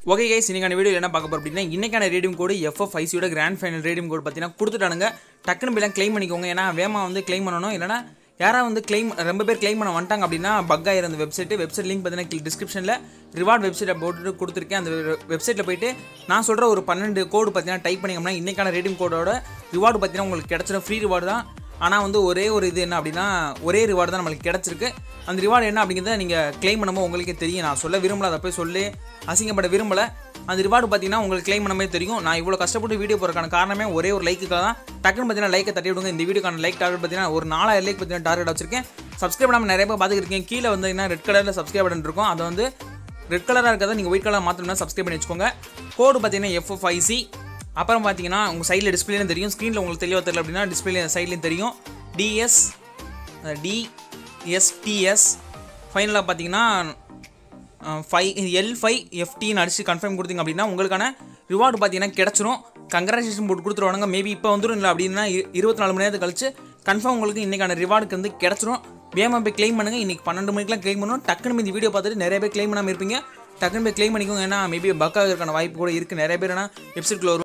okay guys இன்னைக்கான video என்ன பார்க்க போறோம் அப்படின்னா இன்னைக்கான ரேடியம் கோடு எஃப்எஃப் ஐசியோட கிராண்ட் ஃபைனல் ரேடியம் கோடு பார்த்தீங்கன்னா கொடுத்துட்டானுங்க டக்குன்னு போய் க்ளைம் பண்ணிக்கோங்க ஏன்னா வேமா வந்து க்ளைம் பண்ணணும் இல்லைனா யாராவது வந்து க்ளைம் ரொம்ப பேர் க்ளைம் பண்ண வந்துட்டாங்க அப்படின்னா பக் ஆயிரும் அந்த வெப்சைட் வெப்சைட் லிங்க் பார்த்தீங்கன்னா டிஸ்கிரிப்ஷனில் ரிவார்ட் வெப்சைட்டை போட்டு கொடுத்துருக்கேன் அந்த வெப்சைட்டில் போயிட்டு நான் சொல்கிற ஒரு பன்னெண்டு கோடு பார்த்தீங்கன்னா டைப் பண்ணிங்கன்னா இன்னைக்கான ரேடியம் கோடோட ரிவார்டு பார்த்தீங்கன்னா உங்களுக்கு கிடச்சிடும் ஃப்ரீ ரிவார்டு தான் ஆனால் வந்து ஒரே ஒரு இது என்ன அப்படின்னா ஒரே ரிவார்டு தான் நம்மளுக்கு கிடச்சிருக்கு அந்த ரிவார்டு என்ன அப்படிங்கிறத நீங்கள் க்ளைம் பண்ணும்போது உங்களுக்கே தெரியும் நான் சொல்ல விரும்பல அதை போய் சொல்லி அசிங்கப்பட விரும்பலை அந்த ரிவார்டு பார்த்தீங்கன்னா உங்களுக்கு க்ளைம் பண்ண மாதிரி தெரியும் நான் இவ்வளோ கஷ்டப்பட்டு வீடியோ போகிறக்கான காரணமே ஒரே ஒரு லைக்குக்காக தான் டக்குன்னு பார்த்தீங்கன்னா லைக்கை தட்டி விடுங்க இந்த வீடியோக்கான லைக் டார்கெட் பார்த்தீங்கன்னா ஒரு நாலாயிரம் லைக் பார்த்தீங்கன்னா டார்கெட் வச்சிருக்கேன் சப்ஸ்கிரைப் பண்ணாமல் நிறைய பேர் பார்த்துக்கிருக்கேன் கீழே வந்தீங்கன்னா ரெட் கலரில் சப்ஸ்கிரைப் பட்டன் இருக்கும் அதை வந்து ரெட் கலராக இருக்கிறத நீங்கள் ஒயிட் கலர் மாற்றணும்னா சப்ஸ்கிரைப் பண்ணி வச்சுக்கோங்க கோடு பார்த்தீங்கன்னா எஃப்எஃப்ஐசி அப்புறம் பார்த்தீங்கன்னா உங்கள் சைடில் டிஸ்பிளேயும் தெரியும் ஸ்க்ரீனில் உங்களுக்கு தெளிவாக தெரியல அப்படின்னா டிஸ்பிளே சைட்லேயும் தெரியும் டிஎஸ் டிஎஸ்டிஎஸ் ஃபைனலாக பார்த்தீங்கன்னா ஃபைவ் எல் ஃபைவ் எஃப்டின்னு அடிச்சு கன்ஃபார்ம் கொடுத்தீங்க அப்படின்னா உங்களுக்கான ரிவார்டு பார்த்தீங்கன்னா கிடச்சிரும் கங்க்ராச்சுலேஷன் போட்டு கொடுத்துருவாங்க மேபி இப்போ வந்துடும் இல்லை அப்படின்னா இரு- இருபத்தி நாலு மணி நேரத்துக்கு கழிச்சு கன்ஃபார்ம் உங்களுக்கு இன்றைக்கான ரிவார்டுக்கு வந்து கிடச்சிரும் வேகமாக போய் க்ளைம் பண்ணுங்கள் இன்றைக்கி பன்னெண்டு மணிக்கெலாம் க்ளைம் பண்ணணும் டக்குன்னு இந்த வீடியோ பார்த்துட்டு நிறைய பேர் க்ளைம் பண்ணாமல் இருப்பீங்க டக்குன்னு போய் க்ளைம் பண்ணிக்கோங்க ஏன்னா மேபி பக்காக இருக்கான வாய்ப்பு கூட இருக்குது நிறைய பேர் ஏன்னா வெப்சைட்டில் வரும்